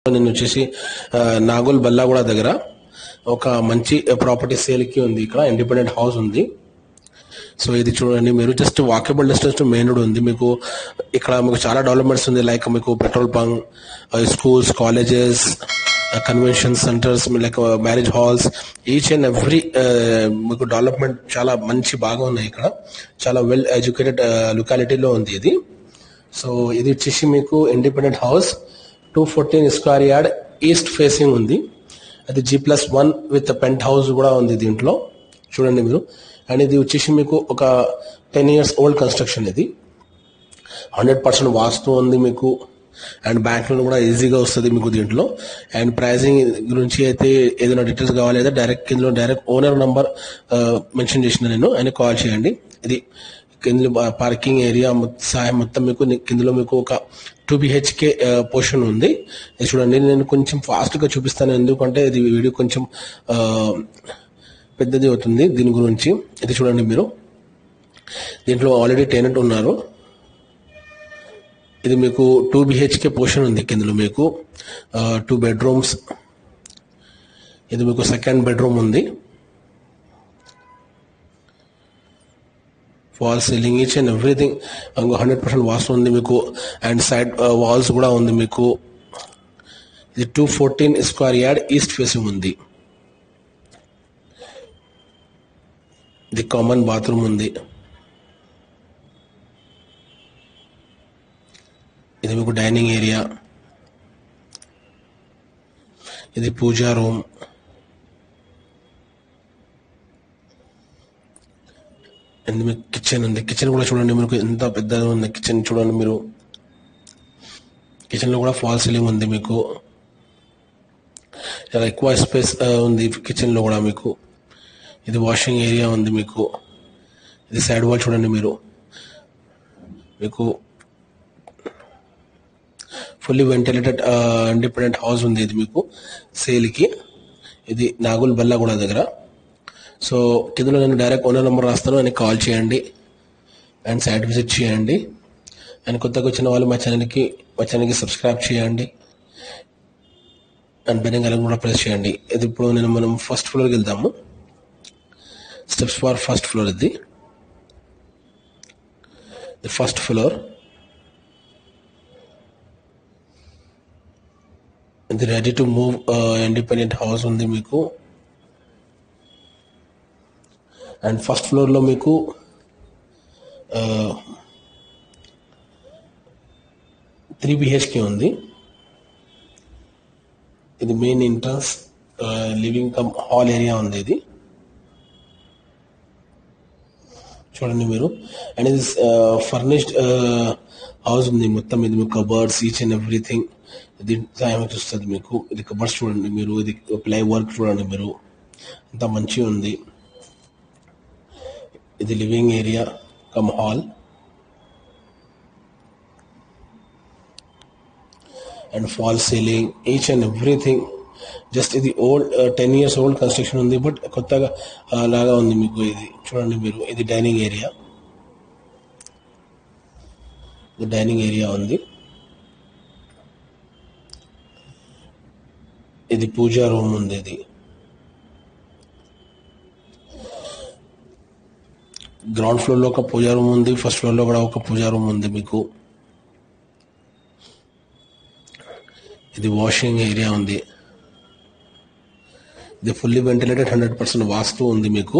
నేను వచ్చేసి ఆ, నాగోల్ బల్లాగూడ దగ్గర ఒక మంచి ప్రాపర్టీ సేల్కి ఉంది ఇక్కడ ఇండిపెండెంట్ హౌస్ ఉంది సో ఇది చూడండి మీరు just walkable distance to main road ఉంది మీకు ఇక్కడ మీకు చాలా డెవలప్మెంట్స్ ఉంది లైక్ మీకు petrol bunk schools colleges convention centres like marriage halls each and every మీకు డెవలప్మెంట్ చాలా మంచి బాగా ఉన్నాయి ఇక్కడ చాలా వెల్ ఎడ్యుకేటెడ్ లొకాలిటీలో ఉంది ఇది సో ఇది వచ్చేసి మీకు independent house two fourteen square yard east facing ఉంది అది G plus one with penthouse కూడా ఉంది దీంట్లో చూడండి మీరు అండ్ ఇది వచ్చేసి మీకు ఒక టెన్ ఇయర్స్ ఓల్డ్ కన్స్ట్రక్షన్ ఇది హండ్రెడ్ పర్సెంట్ వాస్తు ఉంది మీకు అండ్ బ్యాంక్ లోన్ కూడా ఈజీగా వస్తుంది మీకు దీంట్లో అండ్ ప్రైజింగ్ గురించి అయితే ఏదైనా డీటెయిల్స్ కావాలి అయితే డైరెక్ట్ కిందలో డైరెక్ట్ ఓనర్ నంబర్ మెన్షన్ చేసిన నేను ఆయన కాల్ చేయండి ఇది కింద పార్కింగ్ ఏరియా సహాయం మొత్తం మీకు ని- కిందలో మీకు ఒక టూ బిహెచ్కే పోర్షన్ ఉంది ఇది చూడండి నేను కొంచెం ఫాస్ట్ గా చూపిస్తాను ఎందుకంటే ఇది వీడియో కొంచెం ఆ, పెద్దది అవుతుంది దీని గురించి ఇది చూడండి మీరు దీంట్లో ఆల్రెడీ టెనెంట్ ఉన్నారు ఇది మీకు టూ బిహెచ్కే పోర్షన్ ఉంది కిందలో మీకు టూ బెడ్రూమ్స్ ఇది మీకు సెకండ్ బెడ్రూమ్ ఉంది wall ceiling each and everything hundred percent vastu ఉంది మీకు అండ్ సైడ్ వాల్స్ కూడా ఉంది మీకు ఇది two fourteen square yard east facing ఉంది ఇది కామన్ బాత్రూమ్ ఉంది ఇది మీకు డైనింగ్ ఏరియా ఇది పూజా రూమ్ అండ్ మీకు కిచెన్ ఉంది కిచెన్ కూడా చూడండి మీకు ఎంత పెద్దగా ఉంది కిచెన్ చూడండి మీరు కిచెన్ లో కూడా ఫాల్ సీలింగ్ ఉంది మీకు చాలా ఎక్కువ స్పేస్ ఉంది కిచెన్ లో కూడా మీకు ఇది వాషింగ్ ఏరియా ఉంది మీకు ఇది సైడ్ వాల్ చూడండి మీరు మీకు ఫుల్లీ వెంటిలేటెడ్ ఇండిపెండెంట్ హౌస్ ఉంది ఇది మీకు సేల్కి ఇది నాగుల్ బల్లాగూడ దగ్గర సో కిందలో నేను డైరెక్ట్ ఓనర్ నెంబర్ రాస్తాను అని కాల్ చేయండి అండ్ సైట్ విజిట్ చేయండి అండ్ కొత్తగా వచ్చిన వాళ్ళు మా ఛానల్కి మా ఛానల్కి సబ్స్క్రైబ్ చేయండి అండ్ బెనింగ్ అలాగే కూడా ప్రెస్ చేయండి ఇది ఇప్పుడు నేను మనం ఫస్ట్ ఫ్లోర్కి వెళ్దాము స్టెప్స్ ఫర్ ఫస్ట్ ఫ్లోర్ ఇది ఫస్ట్ ఫ్లోర్ ఇది ready to move independent house ఉంది మీకు అండ్ ఫస్ట్ ఫ్లోర్లో మీకు త్రీ బిహెచ్కే ఉంది ఇది main entrance living cum hall area ఉంది ఇది చూడండి మీరు అండ్ ఇది ఫర్నిష్డ్ హౌస్ ఉంది మొత్తం ఇది మీకు కబర్డ్స్ ఈచ్ అండ్ ఎవ్రీథింగ్ ఇది సాయం చూస్తుంది మీకు ఇది కబర్డ్స్ చూడండి మీరు ఇది ప్లై వర్క్ చూడండి మీరు అంత మంచిగా ఉంది ఇది living area cum hall and false ceiling each and everything just ఇది old ten years old construction ఉంది బట్ కొత్తగా ఆ, లాగా ఉంది మీకు ఇది చూడండి మీరు ఇది డైనింగ్ ఏరియా ఇది డైనింగ్ ఏరియా ఉంది ఇది పూజా రూమ్ ఉంది ఇది గ్రౌండ్ ఫ్లోర్ లో ఒక పూజా రూమ్ ఉంది ఫస్ట్ ఫ్లోర్ లో కూడా ఒక పూజా రూమ్ ఉంది మీకు ఇది వాషింగ్ ఏరియా ఉంది ఇది fully ventilated hundred percent vastu ఉంది మీకు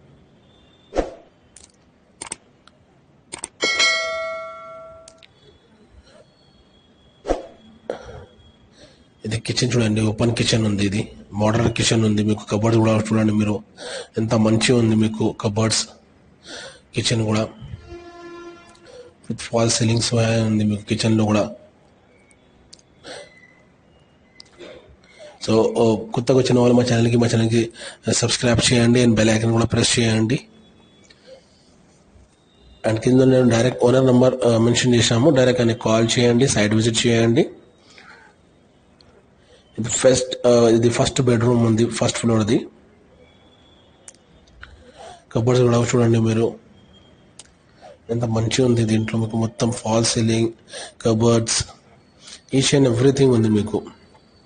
ఇది కిచెన్ చూడండి ఓపెన్ కిచెన్ ఉంది ఇది మోడర్న్ కిచెన్ ఉంది మీకు కబర్డ్స్ కూడా చూడండి మీరు ఎంత మంచిగా ఉంది మీకు కబర్డ్స్ కిచెన్ కూడా విత్ ఫాల్ సీలింగ్స్ ఉంది మీకు కిచెన్ లో కూడా సో ఓ, కొత్తగా వచ్చిన వాళ్ళు మా ఛానల్కి మా ఛానల్కి సబ్స్క్రైబ్ చేయండి అండ్ బెల్ ఐకన్ కూడా ప్రెస్ చేయండి అండ్ కింద నేను డైరెక్ట్ ఓనర్ నంబర్ మెన్షన్ చేశాము డైరెక్ట్ అని కాల్ చేయండి సైట్ విజిట్ చేయండి ఇది ఫస్ట్ ఇది ఫస్ట్ బెడ్రూమ్ ఉంది ఫస్ట్ ఫ్లోర్ది కబర్డ్స్ కూడా చూడండి మీరు ఎంత మంచిగా ఉంది దీంట్లో మీకు మొత్తం false ceiling cupboards each and everything ఉంది మీకు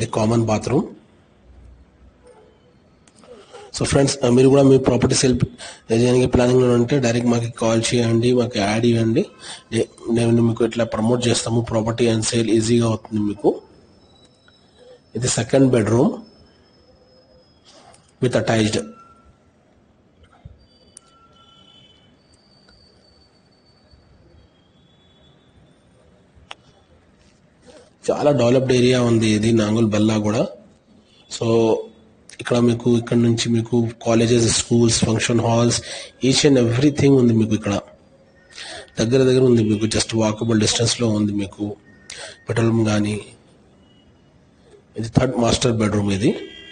ఇది కామన్ బాత్రూమ్ సో ఫ్రెండ్స్ మీరు కూడా మీ ప్రాపర్టీ సేల్ చేయడానికి ప్లానింగ్లో ఉంటే డైరెక్ట్ మాకు కాల్ చేయండి మాకు యాడ్ ఇవ్వండి నే- నేను మీకు ఇట్లా ప్రమోట్ చేస్తాము ప్రాపర్టీ అండ్ సేల్ ఈజీగా అవుతుంది మీకు ఇది సెకండ్ బెడ్రూమ్ విత్ అటాచ్డ్ చాలా డెవలప్డ్ ఏరియా ఉంది ఇది నాంగుల్ బల్లా కూడా సో ఇక్కడ మీకు ఇక్కడ నుంచి మీకు colleges schools function halls each and everything ఉంది మీకు ఇక్కడ దగ్గర దగ్గర ఉంది మీకు జస్ట్ వాకబుల్ డిస్టెన్స్లో ఉంది మీకు పెట్రోల్ కానీ ఇది థర్డ్ మాస్టర్ బెడ్రూమ్ ఇది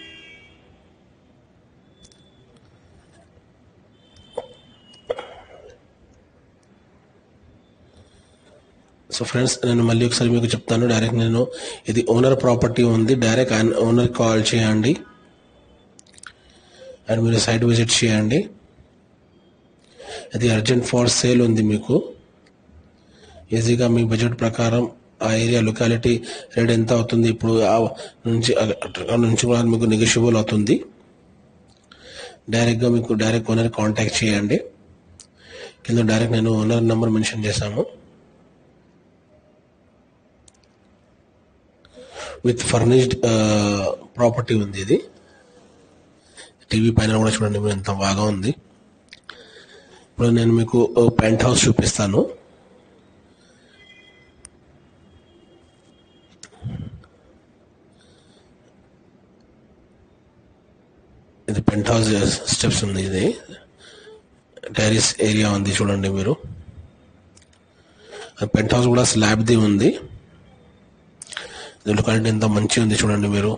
సో ఫ్రెండ్స్ నేను మళ్ళీ ఒకసారి మీకు చెప్తాను డైరెక్ట్ నేను ఇది ఓనర్ ప్రాపర్టీ ఉంది డైరెక్ట్ ఓనర్ కాల్ చేయండి అండ్ మీరు సైట్ విజిట్ చేయండి ఇది అర్జెంట్ ఫార్ సేల్ ఉంది మీకు ఈజీగా మీ బడ్జెట్ ప్రకారం ఆ ఏరియా లొకాలిటీ రేట్ ఎంత అవుతుంది ఇప్పుడు ఆ నుంచి అక్కడ నుంచి కూడా మీకు నెగోషియబుల్ అవుతుంది డైరెక్ట్గా మీకు డైరెక్ట్ ఓనర్ కాంటాక్ట్ చేయండి కింద డైరెక్ట్ నేను ఓనర్ నెంబర్ మెన్షన్ చేశాను విత్ ఫర్నిష్డ్ ప్రాపర్టీ ఉంది ఇది టీవీ పైన కూడా చూడండి మీరు ఎంత బాగా ఉంది ఇప్పుడు నేను మీకు పెంట్ హౌస్ చూపిస్తాను ఇది పెంట్ హౌస్ స్టెప్స్ ఉంది ఇది టెరిస్ ఏరియా ఉంది చూడండి మీరు పెంట్ హౌస్ కూడా స్లాబ్ది ఉంది ఇది లొకాలిటీ ఎంత మంచిగా ఉంది చూడండి మీరు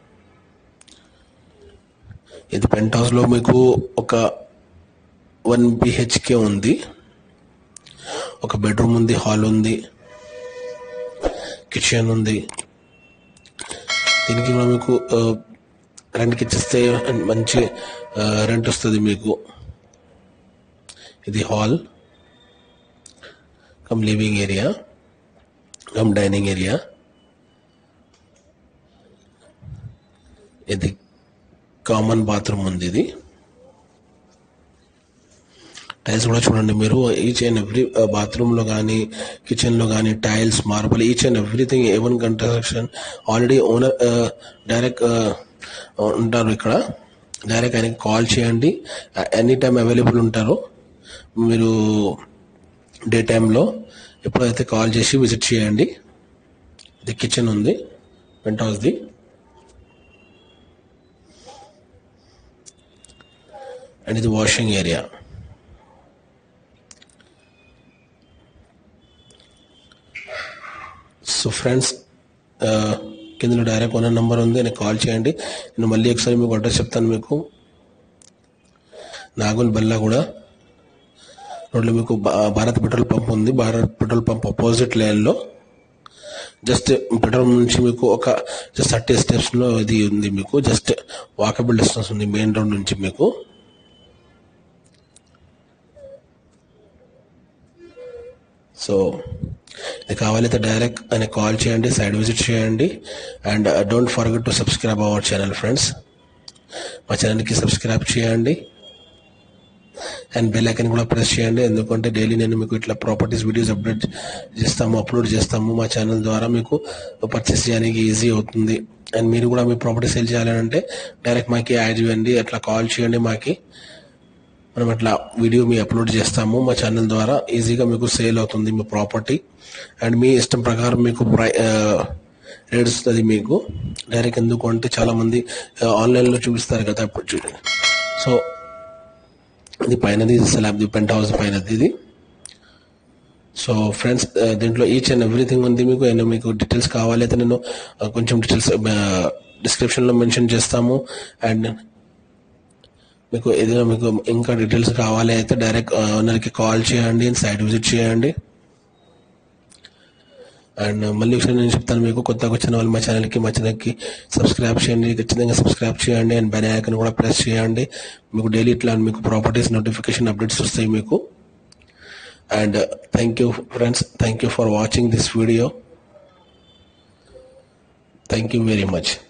ఇది పెంట్ హౌస్ లో మీకు ఒక వన్ బిహెచ్కే ఉంది ఒక బెడ్రూమ్ ఉంది హాల్ ఉంది కిచెన్ ఉంది దీనికి కూడా మీకు రెంట్కి ఇచ్చేస్తే మంచి రెంట్ వస్తుంది మీకు ఇది hall cum living area cum dining area ఇది కామన్ బాత్రూమ్ ఉంది ఇది టైల్స్ కూడా చూడండి మీరు ఈచ్ అండ్ ఎవ్రీ బాత్రూమ్ లో కానీ కిచెన్ లో కానీ tiles marble each and everything A one construction already owner direct ఉంటారు ఇక్కడ డైరెక్ట్ ఆయనకి కాల్ చేయండి ఎనీ టైం అవైలబుల్ ఉంటారు మీరు డే టైంలో ఎప్పుడైతే కాల్ చేసి విజిట్ చేయండి ఇది కిచెన్ ఉంది పెంట్ హౌస్ది అండ్ ఇది వాషింగ్ ఏరియా సో ఫ్రెండ్స్ కింద డైరెక్ట్ ఓనర్ నెంబర్ ఉంది నేను కాల్ చేయండి నేను మళ్ళీ ఒకసారి మీకు అడ్రస్ చెప్తాను మీకు నాగుల్ బల్లా కూడా రోడ్లో మీకు భా- భారత్ పెట్రోల్ పంప్ ఉంది భారత్ పెట్రోల్ పంప్ అపోజిట్ లైన్లో జస్ట్ పెట్రోల్ నుంచి మీకు ఒక జస్ట్ థర్టీ స్టెప్స్లో ఇది ఉంది మీకు జస్ట్ వాకబుల్ డిస్టెన్స్ ఉంది మెయిన్ రోడ్ నుంచి మీకు సో ఇది కావాలైతే డైరెక్ట్ అని కాల్ చేయండి సైడ్ విజిట్ చేయండి and don't forget to subscribe our channel friends మా ఛానల్కి సబ్స్క్రైబ్ చేయండి అండ్ బెల్ ఐకన్ కూడా ప్రెస్ చేయండి ఎందుకంటే డైలీ నేను మీకు ఇట్లా ప్రాపర్టీస్ వీడియోస్ అప్డేట్ చేస్తాము అప్లోడ్ చేస్తాము మా ఛానల్ ద్వారా మీకు పర్చేస్ చేయడానికి ఈజీ అవుతుంది అండ్ మీరు కూడా మీ ప్రాపర్టీ సేల్ చేయాలంటే డైరెక్ట్ మాకి యాడ్ చేయండి అట్లా కాల్ చేయండి మాకి మనం అట్లా వీడియో మీ అప్లోడ్ చేస్తాము మా ఛానల్ ద్వారా ఈజీగా మీకు సేల్ అవుతుంది మీ ప్రాపర్టీ అండ్ మీ ఇష్టం ప్రకారం మీకు ప్రై రేట్ వస్తుంది మీకు డైరెక్ట్ ఎందుకు అంటే చాలా మంది ఆన్లైన్లో చూపిస్తారు కదా ఇప్పుడు చూడండి సో ఇది పైనది స్లాబ్ పెంట్ హౌస్ పైనది ఇది సో ఫ్రెండ్స్ దీంట్లో ఈచ్ అండ్ ఎవ్రీథింగ్ ఉంది మీకు అండ్ మీకు డీటెయిల్స్ కావాలి అయితే నేను ఆ, కొంచెం డీటెయిల్స్ డిస్క్రిప్షన్లో మెన్షన్ చేస్తాము అండ్ మీకు ఏదైనా మీకు ఇంకా డీటెయిల్స్ కావాలి అయితే డైరెక్ట్ ఓనర్కి కాల్ చేయండి సైట్ విజిట్ చేయండి అండ్ మళ్ళీ ఒకసారి నేను చెప్తాను మీకు కొత్తగా వచ్చిన వాళ్ళు మా ఛానల్కి మా ఛానల్కి సబ్స్క్రైబ్ చేయండి ఖచ్చితంగా సబ్స్క్రైబ్ చేయండి అండ్ బెల్ ఐకాన్ కూడా ప్రెస్ చేయండి మీకు డైలీ ఇట్లా మీకు ప్రాపర్టీస్ నోటిఫికేషన్ అప్డేట్స్ వస్తాయి మీకు and thank you friends thank you for watching this video thank you very much